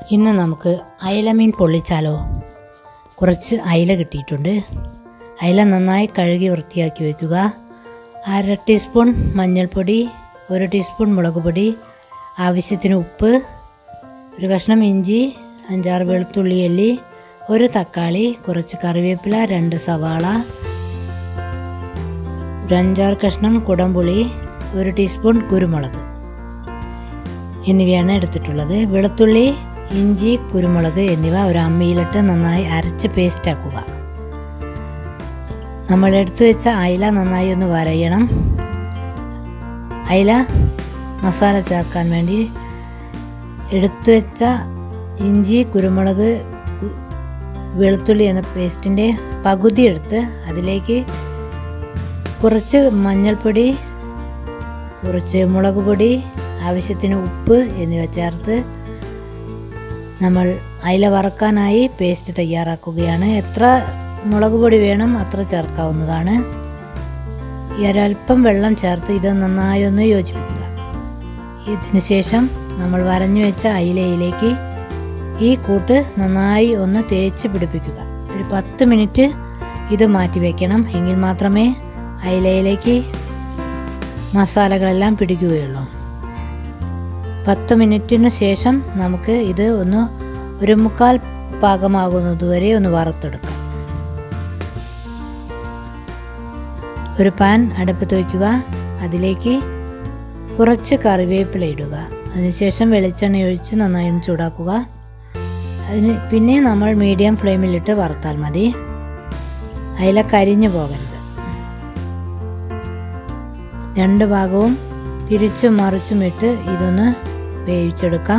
ഇന്ന് നമുക്ക് അയലമീൻ പൊള്ളിച്ചാലോ കുറച്ച് അയില കിട്ടിയിട്ടുണ്ട് അയില നന്നായി കഴുകി വൃത്തിയാക്കി വയ്ക്കുക അര ടീസ്പൂൺ മഞ്ഞൾപ്പൊടി ഒരു ടീസ്പൂൺ മുളക് പൊടി ആവശ്യത്തിന് ഉപ്പ് ഒരു കഷ്ണം ഇഞ്ചി അഞ്ചാറ് വെളുത്തുള്ളി അല്ലി ഒരു തക്കാളി കുറച്ച് കറിവേപ്പില രണ്ട് സവാള ഒരു അഞ്ചാറ് കഷ്ണം കുടംപുളി ഒരു ടീസ്പൂൺ കുരുമുളക് എന്നിവയാണ് എടുത്തിട്ടുള്ളത് വെളുത്തുള്ളി ഇഞ്ചി കുരുമുളക് എന്നിവ ഒരു അമ്മിയിലിട്ട് നന്നായി അരച്ച് പേസ്റ്റ് ആക്കുക നമ്മൾ എടുത്തു വെച്ച അയില നന്നായി ഒന്ന് വരയണം അയില മസാല ചേർക്കാൻ വേണ്ടി എടുത്തു വെച്ച ഇഞ്ചി കുരുമുളക് കു- വെളുത്തുള്ളി എന്ന പേസ്റ്റിൻ്റെ പകുതി എടുത്ത് അതിലേക്ക് കുറച്ച് മഞ്ഞൾപ്പൊടി കുറച്ച് മുളക് പൊടി ആവശ്യത്തിന് ഉപ്പ് എന്നിവ ചേർത്ത് നമ്മൾ അയില വറക്കാനായി പേസ്റ്റ് തയ്യാറാക്കുകയാണ് എത്ര മുളക് പൊടി വേണം അത്ര ചേർക്കാവുന്നതാണ് ഈ ഒരല്പം വെള്ളം ചേർത്ത് ഇത് നന്നായി ഒന്ന് യോജിപ്പിക്കുക ഇതിന് ശേഷം നമ്മൾ വരഞ്ഞു വെച്ച അയിലയിലേക്ക് ഈ കൂട്ട് നന്നായി ഒന്ന് തേച്ച് പിടിപ്പിക്കുക ഒരു പത്ത് മിനിറ്റ് ഇത് മാറ്റി വയ്ക്കണം എങ്കിൽ മാത്രമേ അയിലയിലേക്ക് മസാലകളെല്ലാം പിടിക്കുകയുള്ളൂ പത്ത് മിനിറ്റിന് ശേഷം നമുക്ക് ഇത് ഒന്ന് ഒരു മുക്കാൽ പാകമാകുന്നതുവരെ ഒന്ന് വറുത്തെടുക്കാം ഒരു പാൻ അടുപ്പത്ത് വയ്ക്കുക അതിലേക്ക് കുറച്ച് കറിവേപ്പില ഇടുക അതിനുശേഷം വെളിച്ചെണ്ണ ഒഴിച്ച് നന്നായി ഒന്ന് ചൂടാക്കുക അതിന് പിന്നെ നമ്മൾ മീഡിയം ഫ്ലെയിമിലിട്ട് വറുത്താൽ മതി അയില കരിഞ്ഞു പോകരുത് രണ്ട് ഭാഗവും തിരിച്ചും മറിച്ചും ഇട്ട് ഇതൊന്ന് വേവിച്ചെടുക്കാം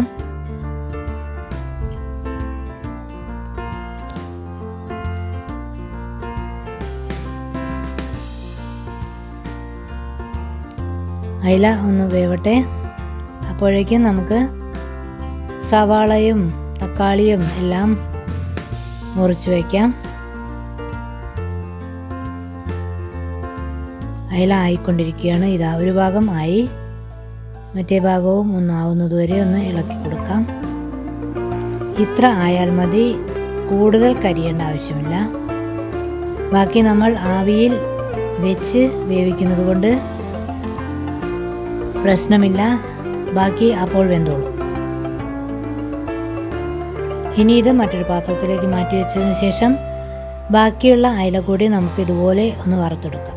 അയില ഒന്ന് വേവട്ടെ അപ്പോഴേക്കും നമുക്ക് സവാളയും തക്കാളിയും എല്ലാം മുറിച്ച് വയ്ക്കാം അയില ആയിക്കൊണ്ടിരിക്കുകയാണ് ഇതാ ഒരു ഭാഗം ആയി മറ്റേ ഭാഗവും ഒന്നാവുന്നതുവരെ ഒന്ന് ഇളക്കി കൊടുക്കാം ഇത്ര ആയാൽ മതി കൂടുതൽ കരിയേണ്ട ആവശ്യമില്ല ബാക്കി നമ്മൾ ആവിയിൽ വെച്ച് വേവിക്കുന്നത് കൊണ്ട് പ്രശ്നമില്ല ബാക്കി അപ്പോൾ വെന്തോളും ഇനി ഇത് മറ്റൊരു പാത്രത്തിലേക്ക് മാറ്റി വെച്ചതിന് ശേഷം ബാക്കിയുള്ള അയില കൂടി നമുക്ക് ഇതുപോലെ ഒന്ന് വറുത്തെടുക്കാം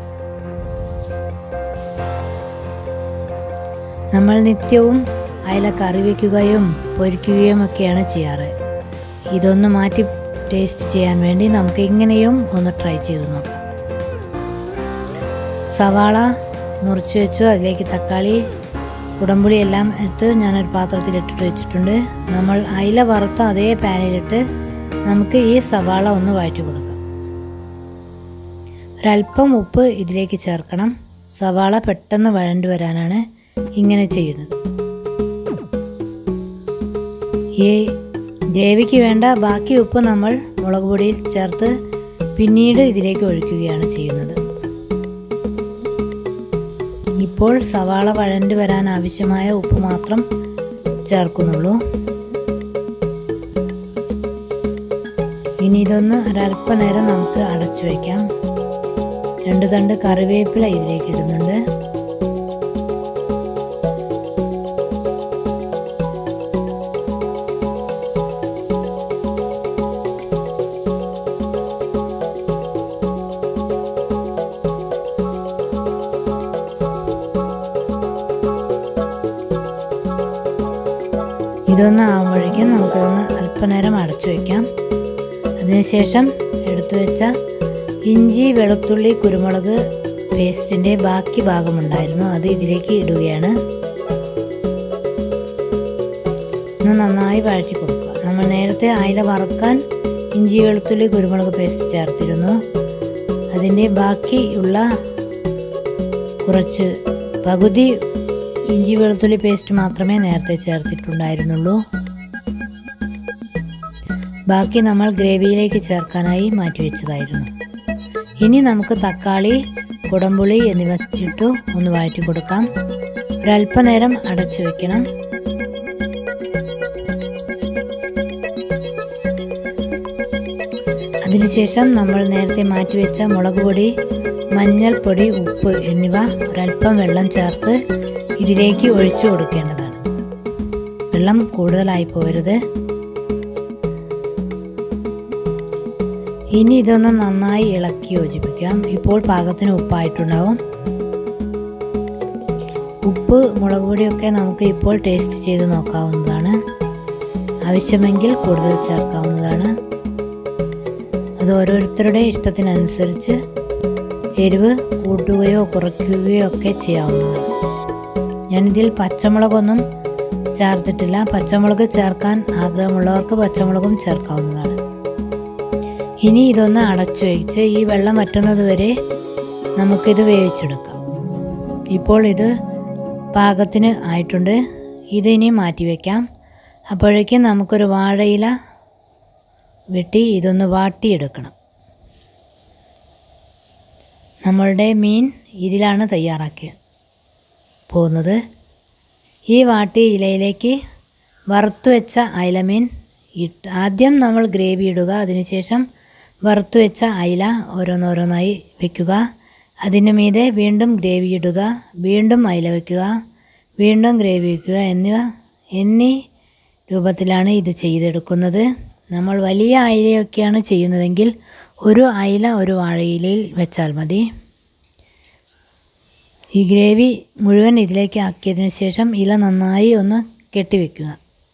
നമ്മൾ നിത്യവും അയില കറി വയ്ക്കുകയും പൊരിക്കുകയും ഒക്കെയാണ് ചെയ്യാറ് ഇതൊന്ന് മാറ്റി ടേസ്റ്റ് ചെയ്യാൻ വേണ്ടി നമുക്ക് ഇങ്ങനെയും ഒന്ന് ട്രൈ ചെയ്ത് നോക്കാം സവാള മുറിച്ച് വെച്ചു അതിലേക്ക് തക്കാളി കുടംപുളി എല്ലാം എടുത്ത് ഞാനൊരു പാത്രത്തിൽ ഇട്ടിട്ട് വെച്ചിട്ടുണ്ട് നമ്മൾ അയില വറുത്ത അതേ പാനിലിട്ട് നമുക്ക് ഈ സവാള ഒന്ന് വഴറ്റി കൊടുക്കാം ഒരല്പം ഉപ്പ് ഇതിലേക്ക് ചേർക്കണം സവാള പെട്ടെന്ന് വഴണ്ടു വരാനാണ് ഇങ്ങനെ ചെയ്യുന്നത് ഈ ഗ്രേവിക്ക് വേണ്ട ബാക്കി ഉപ്പ് നമ്മൾ മുളക് പൊടിയിൽ ചേർത്ത് പിന്നീട് ഇതിലേക്ക് ഒഴിക്കുകയാണ് ചെയ്യുന്നത് ഇപ്പോൾ സവാള വഴണ്ട് വരാൻ ആവശ്യമായ ഉപ്പ് മാത്രം ചേർക്കുന്നുള്ളൂ ഇനി ഇതൊന്ന് ഒരല്പനേരം നമുക്ക് അടച്ചു വയ്ക്കാം രണ്ട് തണ്ട് കറിവേപ്പില ഇതിലേക്ക് ഇടുന്നുണ്ട് ഇതൊന്ന് ആകുമ്പോഴേക്കും നമുക്കിതൊന്ന് അല്പനേരം അടച്ചു വയ്ക്കാം അതിനുശേഷം എടുത്തു വെച്ച ഇഞ്ചി വെളുത്തുള്ളി കുരുമുളക് പേസ്റ്റിൻ്റെ ബാക്കി ഭാഗമുണ്ടായിരുന്നു അത് ഇതിലേക്ക് ഇടുകയാണ് ഒന്ന് നന്നായി വഴറ്റി കൊടുക്കുക നമ്മൾ നേരത്തെ അയില വറുക്കാൻ ഇഞ്ചി വെളുത്തുള്ളി കുരുമുളക് പേസ്റ്റ് ചേർത്തിരുന്നു അതിൻ്റെ ബാക്കിയുള്ള കുറച്ച് പകുതി ഇഞ്ചി വെളുത്തുള്ളി പേസ്റ്റ് മാത്രമേ നേരത്തെ ചേർത്തിട്ടുണ്ടായിരുന്നുള്ളൂ ബാക്കി നമ്മൾ ഗ്രേവിയിലേക്ക് ചേർക്കാനായി മാറ്റിവെച്ചതായിരുന്നു ഇനി നമുക്ക് തക്കാളി കുടംപുളി എന്നിവ ഇട്ടു ഒന്ന് വഴറ്റി കൊടുക്കാം ഒരല്പനേരം അടച്ചു വെക്കണം അതിനുശേഷം നമ്മൾ നേരത്തെ മാറ്റിവെച്ച മുളക് പൊടി മഞ്ഞൾപ്പൊടി ഉപ്പ് എന്നിവ ഒരല്പം വെള്ളം ചേർത്ത് ഇതിലേക്ക് ഒഴിച്ചു കൊടുക്കേണ്ടതാണ് വെള്ളം കൂടുതലായി പോകരുത് ഇനി ഇതൊന്ന് നന്നായി ഇളക്കി യോജിപ്പിക്കാം ഇപ്പോൾ പാകത്തിന് ഉപ്പായിട്ടുണ്ടാവും ഉപ്പ് മുളക് പൊടിയൊക്കെ നമുക്ക് ഇപ്പോൾ ടേസ്റ്റ് ചെയ്ത് നോക്കാവുന്നതാണ് ആവശ്യമെങ്കിൽ കൂടുതൽ ചേർക്കാവുന്നതാണ് അത് ഓരോരുത്തരുടെ ഇഷ്ടത്തിനനുസരിച്ച് എരിവ് കൂട്ടുകയോ കുറയ്ക്കുകയോ ഒക്കെ ചെയ്യാവുന്നതാണ് ഞാനിതിൽ പച്ചമുളകൊന്നും ചേർത്തിട്ടില്ല പച്ചമുളക് ചേർക്കാൻ ആഗ്രഹമുള്ളവർക്ക് പച്ചമുളകും ചേർക്കാവുന്നതാണ് ഇനി ഇതൊന്ന് അടച്ചു വയ്ച്ച് ഈ വെള്ളം വറ്റുന്നത് വരെ നമുക്കിത് വേവിച്ചെടുക്കാം ഇപ്പോൾ ഇത് പാകത്തിന് ആയിട്ടുണ്ട് ഇതിനി മാറ്റി വയ്ക്കാം അപ്പോഴേക്കും നമുക്കൊരു വാഴയില വെട്ടി ഇതൊന്ന് വാട്ടിയെടുക്കണം നമ്മളുടെ മീൻ ഇതിലാണ് തയ്യാറാക്കി പോകുന്നത് ഈ വാട്ടിയ ഇലയിലേക്ക് വറുത്തു വെച്ച അയലമീൻ ഇട്ട് ആദ്യം നമ്മൾ ഗ്രേവി ഇടുക അതിനുശേഷം വറുത്തു വെച്ച അയില ഓരോന്നോരോന്നായി വെക്കുക അതിന് മീതെ വീണ്ടും ഗ്രേവി ഇടുക വീണ്ടും അയില വെക്കുക വീണ്ടും ഗ്രേവി വെക്കുക എന്നിവ എന്നീ രൂപത്തിലാണ് ഇത് ചെയ്തെടുക്കുന്നത് നമ്മൾ വലിയ അയിലയൊക്കെയാണ് ചെയ്യുന്നതെങ്കിൽ ഒരു അയില ഒരു വാഴയിലയിൽ വെച്ചാൽ മതി ഈ ഗ്രേവി മുഴുവൻ ഇതിലേക്ക് ആക്കിയതിന് ശേഷം ഇല നന്നായി ഒന്ന് കെട്ടിവെക്കുക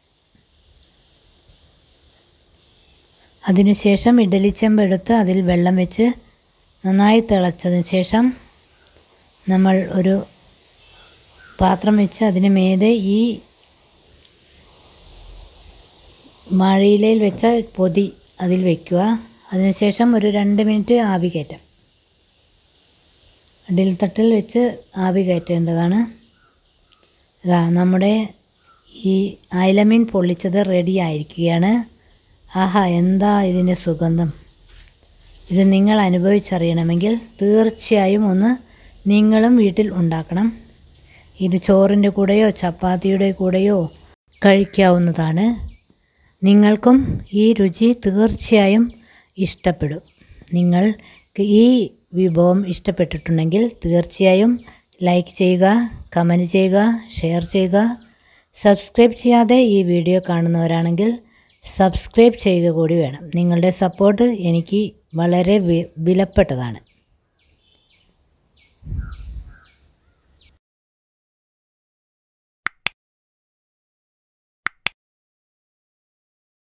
അതിനുശേഷം ഇഡലിച്ചെമ്പ് എടുത്ത് അതിൽ വെള്ളം വെച്ച് നന്നായി തിളച്ചതിന് ശേഷം നമ്മൾ ഒരു പാത്രം വെച്ച് അതിന് മീതെ ഈ മഴയിലയിൽ വെച്ച പൊതി അതിൽ വയ്ക്കുക അതിനുശേഷം ഒരു രണ്ട് മിനിറ്റ് ആവി കയറ്റാം അടിൽത്തട്ടിൽ വെച്ച് ആവി കയറ്റേണ്ടതാണ് ഇതാ നമ്മുടെ ഈ അയലമീൻ പൊള്ളിച്ചത് റെഡി ആയിരിക്കുകയാണ് ആഹാ എന്താ ഇതിൻ്റെ സുഗന്ധം ഇത് നിങ്ങൾ അനുഭവിച്ചറിയണമെങ്കിൽ തീർച്ചയായും ഒന്ന് നിങ്ങളും വീട്ടിൽ ഉണ്ടാക്കണം ഇത് ചോറിൻ്റെ കൂടെയോ ചപ്പാത്തിയുടെ കൂടെയോ കഴിക്കാവുന്നതാണ് നിങ്ങൾക്കും ഈ രുചി തീർച്ചയായും ഇഷ്ടപ്പെടും നിങ്ങൾക്ക് ഈ വിഭവം ഇഷ്ടപ്പെട്ടിട്ടുണ്ടെങ്കിൽ തീർച്ചയായും ലൈക്ക് ചെയ്യുക കമൻറ്റ് ചെയ്യുക ഷെയർ ചെയ്യുക സബ്സ്ക്രൈബ് ചെയ്യാതെ ഈ വീഡിയോ കാണുന്നവരാണെങ്കിൽ സബ്സ്ക്രൈബ് ചെയ്യുക കൂടി വേണം നിങ്ങളുടെ സപ്പോർട്ട് എനിക്ക് വളരെ വി- വിലപ്പെട്ടതാണ്